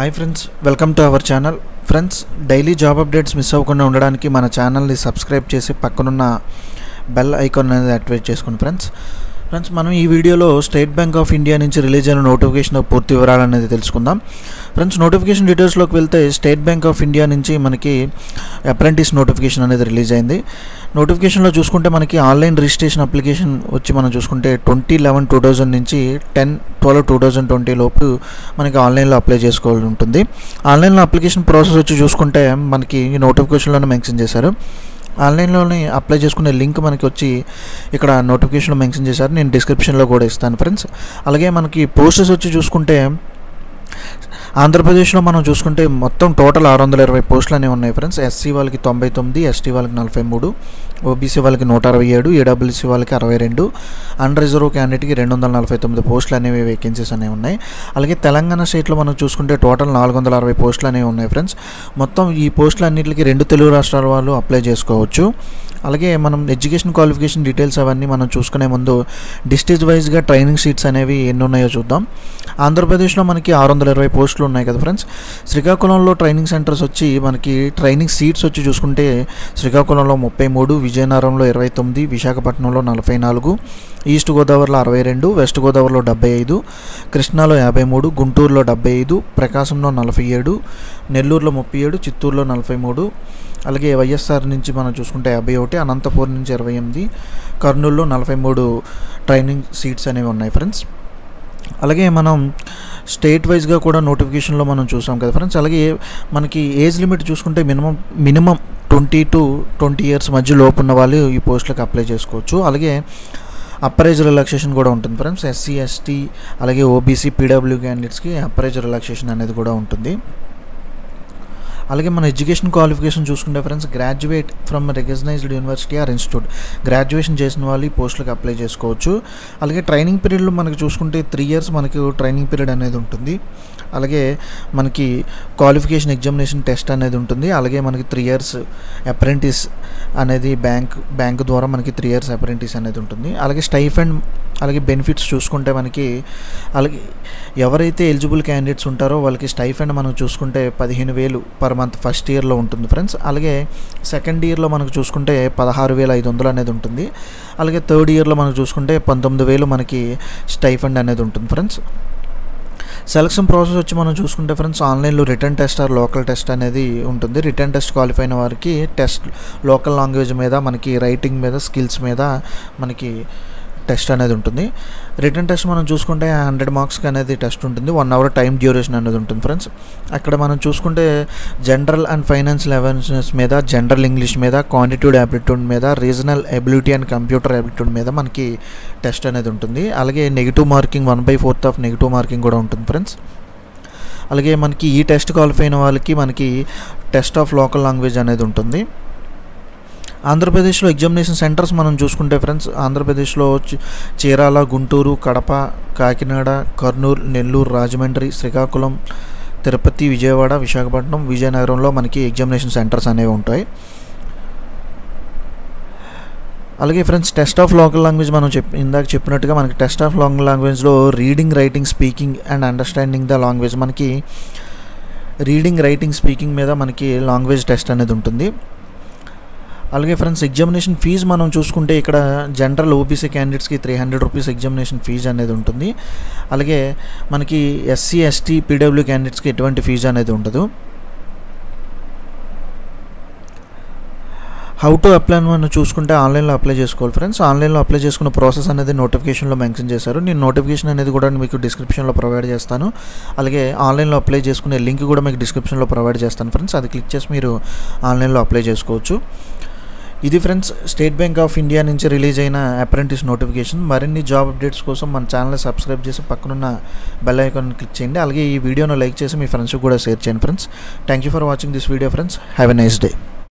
hi friends welcome to our channel friends daily job updates miss అవ్వకుండా ఉండడానికి మన ఛానల్ని సబ్స్క్రైబ్ చేసి పక్కనున్న బెల్ ఐకాన్ అనేది యాక్టివేట్ చేసుకోండి ఫ్రెండ్స్ ఫ్రెండ్స్ మనం ఈ వీడియోలో స్టేట్ బ్యాంక్ ఆఫ్ ఇండియా నుంచి రిలీజ్ అయిన నోటిఫికేషన్ పూర్తి వివరాలు అనేది తెలుసుకుందాం ఫ్రెండ్స్ నోటిఫికేషన్ డీటెయిల్స్లోకి వెళ్తే స్టేట్ బ్యాంక్ ఆఫ్ ఇండియా నుంచి మనకి అప్రెంటిస్ నోటిఫికేషన్ అనేది రిలీజ్ అయింది నోటిఫికేషన్లో చూసుకుంటే మనకి ఆన్లైన్ రిజిస్ట్రేషన్ అప్లికేషన్ వచ్చి మనం చూసుకుంటే ట్వంటీ లెవెన్ టూ థౌజండ్ నుంచి ten twelve two thousand twenty లోపు మనకి ఆన్లైన్లో అప్లై చేసుకోవాల్సి ఉంటుంది ఆన్లైన్లో అప్లికేషన్ ప్రాసెస్ వచ్చి చూసుకుంటే మనకి ఈ నోటిఫికేషన్లోనే మెన్షన్ చేశారు ఆన్లైన్లోనే అప్లై చేసుకునే లింక్ మనకి వచ్చి ఇక్కడ నోటిఫికేషన్లో మెన్షన్ చేశారు నేను డిస్క్రిప్షన్లో కూడా ఇస్తాను ఫ్రెండ్స్ అలాగే మనకి పోస్టర్స్ వచ్చి చూసుకుంటే ఆంధ్రప్రదేశ్లో మనం చూసుకుంటే మొత్తం టోటల్ ఆరు వందల ఇరవై పోస్టులు అనేవి ఉన్నాయి ఫ్రెండ్స్ ఎస్సీ వాళ్ళకి తొంభై తొమ్మిది ఎస్టీ వాళ్ళకి నలభై మూడు ఓబీసీ వాళ్ళకి నూట అరవై ఏడు ఏడబ్ల్యూసీ వాళ్ళకి అరవై రెండు అండ్ రిజర్వ్ క్యాండిడేట్కి రెండు వందల నలభై తొమ్మిది పోస్టులు అనేవి వేకెన్సీస్ అనేవి ఉన్నాయి అలాగే తెలంగాణ స్టేట్లో మనం చూసుకుంటే టోటల్ నాలుగు వందల అరవై పోస్టులు అనేవి ఉన్నాయి ఫ్రెండ్స్ మొత్తం ఈ పోస్టులు అన్నింటికి రెండు తెలుగు రాష్ట్రాల వాళ్ళు అప్లై చేసుకోవచ్చు అలాగే మనం ఎడ్యుకేషన్ క్వాలిఫికేషన్ డీటెయిల్స్ అవన్నీ మనం చూసుకునే ముందు డిస్ట్రిక్ట్ వైజ్గా ట్రైనింగ్ సీట్స్ అనేవి ఎన్ని ఉన్నాయో చూద్దాం ఆంధ్రప్రదేశ్లో మనకి ఆరు వందల ఇరవై పోస్టులు ఉన్నాయి కదా ఫ్రెండ్స్ శ్రీకాకుళంలో ట్రైనింగ్ సెంటర్స్ వచ్చి మనకి ట్రైనింగ్ సీట్స్ వచ్చి చూసుకుంటే శ్రీకాకుళంలో ముప్పై మూడు విజయనగరంలో ఇరవై తొమ్మిది విశాఖపట్నంలో నలభై నాలుగు ఈస్ట్ గోదావరిలో అరవై రెండు వెస్ట్ గోదావరిలో డెబ్బై ఐదు కృష్ణాలో యాభై మూడు గుంటూరులో డెబ్బై ఐదు ప్రకాశంలో నలభై ఏడు నెల్లూరులో ముప్పై ఏడు చిత్తూరులో నలభై మూడు అలాగే వైఎస్ఆర్ నుంచి మనం చూసుకుంటే యాభై ఒకటి అనంతపురం నుంచి ఇరవై ఎనిమిది కర్నూలులో నలభై మూడు ట్రైనింగ్ సీట్స్ అనేవి ఉన్నాయి ఫ్రెండ్స్ అలాగే మనం స్టేట్ వైజ్గా కూడా నోటిఫికేషన్లో మనం చూసాం కదా ఫ్రెండ్స్ అలాగే మనకి ఏజ్ లిమిట్ చూసుకుంటే minimum minimum twenty to twenty years మధ్య లోపు ఉన్న వాళ్ళు ఈ పోస్టులకు అప్లై చేసుకోవచ్చు అలాగే అప్పర్ ఏజ్ రిలాక్సేషన్ కూడా ఉంటుంది ఫ్రెండ్స్ ఎస్సీ ఎస్టీ అలాగే ఓబీసీ పీడబ్ల్యూ క్యాండిడేట్స్కి అప్పర్ ఏజ్ రిలాక్సేషన్ అనేది కూడా ఉంటుంది అలాగే మన ఎడ్యుకేషన్ క్వాలిఫికేషన్ చూసుకుంటే friends graduate from recognised university or institute graduation చేసిన వాళ్ళు ఈ పోస్టులకు అప్లై చేసుకోవచ్చు అలాగే ట్రైనింగ్ పీరియడ్లో మనకి చూసుకుంటే త్రీ ఇయర్స్ మనకి ట్రైనింగ్ పీరియడ్ అనేది ఉంటుంది అలాగే మనకి క్వాలిఫికేషన్ ఎగ్జామినేషన్ టెస్ట్ అనేది ఉంటుంది అలాగే మనకి త్రీ ఇయర్స్ అప్రెంటిస్ అనేది బ్యాంక్ బ్యాంక్ ద్వారా మనకి త్రీ ఇయర్స్ అప్రెంటిస్ అనేది ఉంటుంది అలాగే స్టైఫండ్ అలాగే బెనిఫిట్స్ చూసుకుంటే మనకి అలాగే ఎవరైతే ఎలిజిబుల్ క్యాండిడేట్స్ ఉంటారో వాళ్ళకి స్టైఫండ్ మనం చూసుకుంటే పదిహేను వేలు పర్ మంత్ ఫస్ట్ ఇయర్లో ఉంటుంది ఫ్రెండ్స్ అలాగే సెకండ్ ఇయర్లో మనకు చూసుకుంటే పదహారు వేల ఐదు వందలు అనేది ఉంటుంది అలాగే థర్డ్ ఇయర్లో మనకు చూసుకుంటే పంతొమ్మిది వేలు మనకి స్టైఫండ్ అనేది ఉంటుంది ఫ్రెండ్స్ సెలక్షన్ ప్రాసెస్ వచ్చి మనం చూసుకుంటే ఫ్రెండ్స్ ఆన్లైన్లో written test or local test అనేది ఉంటుంది రిటర్న్ టెస్ట్ క్వాలిఫై అయిన వారికి టెస్ట్ లోకల్ లాంగ్వేజ్ మీద మనకి రైటింగ్ మీద స్కిల్స్ మీద మనకి టెస్ట్ అనేది ఉంటుంది రిటర్న్ టెస్ట్ మనం చూసుకుంటే హండ్రెడ్ మార్క్స్కి అనేది టెస్ట్ ఉంటుంది వన్ అవర్ టైం డ్యూరేషన్ అనేది ఉంటుంది ఫ్రెండ్స్ అక్కడ మనం చూసుకుంటే జనరల్ అండ్ ఫైనాన్షియల్ అవేర్నెస్ మీద జనరల్ ఇంగ్లీష్ మీద క్వాంటిట్యూడ్ యాప్టిట్యూడ్ మీద reasoning ability and computer aptitude మీద మనకి టెస్ట్ అనేది ఉంటుంది అలాగే negative marking one by fourth of negative marking కూడా ఉంటుంది ఫ్రెండ్స్ అలాగే మనకి ఈ టెస్ట్ క్వాలిఫై అయిన వాళ్ళకి మనకి టెస్ట్ ఆఫ్ లోకల్ లాంగ్వేజ్ అనేది ఉంటుంది ఆంధ్రప్రదేశ్లో ఎగ్జామినేషన్ సెంటర్స్ మనం చూసుకుంటే ఫ్రెండ్స్ ఆంధ్రప్రదేశ్లో చీరాల గుంటూరు కడప కాకినాడ కర్నూలు నెల్లూరు రాజమండ్రి శ్రీకాకుళం తిరుపతి విజయవాడ విశాఖపట్నం విజయనగరంలో మనకి ఎగ్జామినేషన్ సెంటర్స్ అనేవి ఉంటాయి అలాగే friends test of local language మనం చెప్ ఇందాక చెప్పినట్టుగా మనకి టెస్ట్ ఆఫ్ లోకల్ లాంగ్వేజ్లో reading writing speaking and understanding the language మనకి రీడింగ్ రైటింగ్ స్పీకింగ్ మీద మనకి లాంగ్వేజ్ టెస్ట్ అనేది ఉంటుంది అలాగే ఫ్రెండ్స్ ఎగ్జామినేషన్ ఫీజు మనం చూసుకుంటే ఇక్కడ జనరల్ ఓబీసీ క్యాండిడేట్స్కి three hundred rupees examination fee అనేది ఉంటుంది అలాగే మనకి ఎస్సీ ఎస్టీ పీడబ్ల్యూ క్యాండిడేట్స్కి ఎటువంటి ఫీజు అనేది ఉండదు హౌ టు అప్లై అని మనం చూసుకుంటే ఆన్లైన్లో అప్లై చేసుకోవాలి ఫ్రెండ్స్ ఆన్లైన్లో అప్లై చేసుకున్న ప్రాసెస్ అనేది నోటిఫికేషన్లో మెన్షన్ చేశారు నేను నోటిఫికేషన్ అనేది కూడా మీకు డిస్క్రిప్షన్లో ప్రొవైడ్ చేస్తాను అలాగే ఆన్లైన్లో అప్లై చేసుకునే లింక్ కూడా మీకు డిస్క్రిప్షన్లో ప్రొవైడ్ చేస్తాను ఫ్రెండ్స్ అది క్లిక్ చేసి మీరు ఆన్లైన్లో అప్లై చేసుకోవచ్చు ఇది friends State Bank of India నుంచి రిలీజ్ అయిన అప్రెంటిస్ నోటిఫికేషన్ మరిన్ని జాబ్ అప్డేట్స్ కోసం మన ఛానల్ని సబ్స్క్రైబ్ చేసి పక్కనున్న బెల్ ఐకాన్ క్లిక్ చేయండి అలాగే ఈ వీడియోను లైక్ చేసి మీ ఫ్రెండ్స్కి కూడా షేర్ చేయండి friends thank you for watching this video friends have a nice day